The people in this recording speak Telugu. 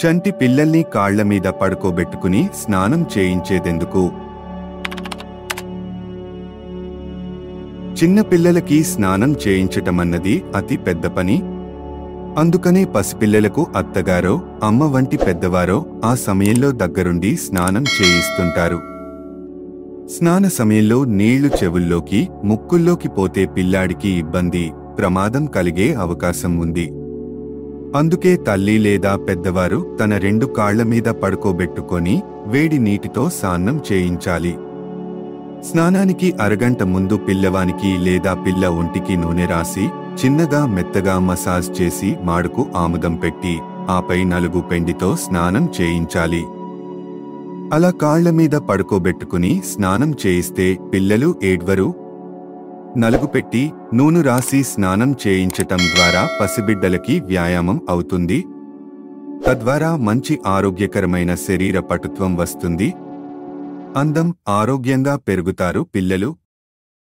చంటి పిల్లల్ని కాళ్ల మీద పడుకోబెట్టుకుని స్నానం చేయించేదెందుకు చిన్న పిల్లలకి స్నానం చేయించటమన్నది అతి పెద్ద పని అందుకనే పసిపిల్లలకు అత్తగారో అమ్మ వంటి పెద్దవారో ఆ సమయంలో దగ్గరుండి స్నానం చేయిస్తుంటారు స్నాన సమయంలో నీళ్లు చెవుల్లోకి ముక్కుల్లోకి పోతే పిల్లాడికి ఇబ్బంది ప్రమాదం కలిగే అవకాశం ఉంది అందుకే తల్లి లేదా పెద్దవారు తన రెండు కాళ్ల మీద పడుకోబెట్టుకొని వేడి నీటితో స్నానం చేయించాలి స్నానానికి అరగంట ముందు పిల్లవానికి లేదా పిల్ల ఒంటికి నూనె రాసి చిన్నగా మెత్తగా మసాజ్ చేసి మాడుకు ఆముదం పెట్టి ఆపై నలుగు పెండితో స్నానం చేయించాలి అలా కాళ్ల మీద పడుకోబెట్టుకుని స్నానం చేయిస్తే పిల్లలు ఏడ్వరు నలుగు పెట్టి నూనె రాసి స్నానం చేయించటం ద్వారా పసిబిడ్డలకి వ్యాయామం అవుతుంది తద్వారా మంచి ఆరోగ్యకరమైన శరీర పటుత్వం వస్తుంది అందం ఆరోగ్యంగా పెరుగుతారు పిల్లలు